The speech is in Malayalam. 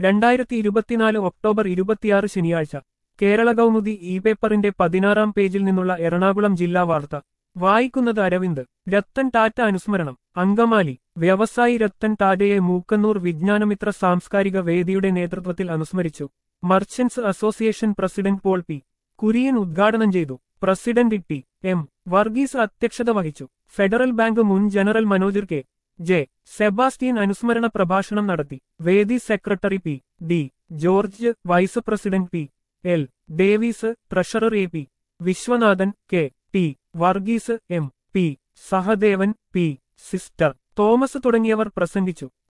രണ്ടായിരത്തി ഇരുപത്തിനാല് ഒക്ടോബർ ഇരുപത്തിയാറ് ശനിയാഴ്ച കേരള കൗമുദി ഇ പേപ്പറിന്റെ പതിനാറാം പേജിൽ നിന്നുള്ള എറണാകുളം ജില്ലാ വാർത്ത വായിക്കുന്നത് അരവിന്ദ് രത്തൻ ടാറ്റ അനുസ്മരണം അങ്കമാലി വ്യവസായി രത്തൻ ടാറ്റയെ മൂക്കന്നൂർ വിജ്ഞാനമിത്ര സാംസ്കാരിക വേദിയുടെ നേതൃത്വത്തിൽ അനുസ്മരിച്ചു merchants association president Paul P Kurian ഉദ്ഘാടനം ചെയ്തു പ്രസിഡന്റ് ടി എം വർഗീസ് അധ്യക്ഷത വഹിച്ചു ഫെഡറൽ ബാങ്ക് മുൻ general manager K J Sebastian അനുസ്മരണ പ്രഭാഷണം നടത്തി വേദി secretary P D George vice president P L Davis treasurer A P Viswanathan K T Varghese M P Sahadevan P sister Thomas തുടങ്ങിയവർ പ്രസംഗിച്ചു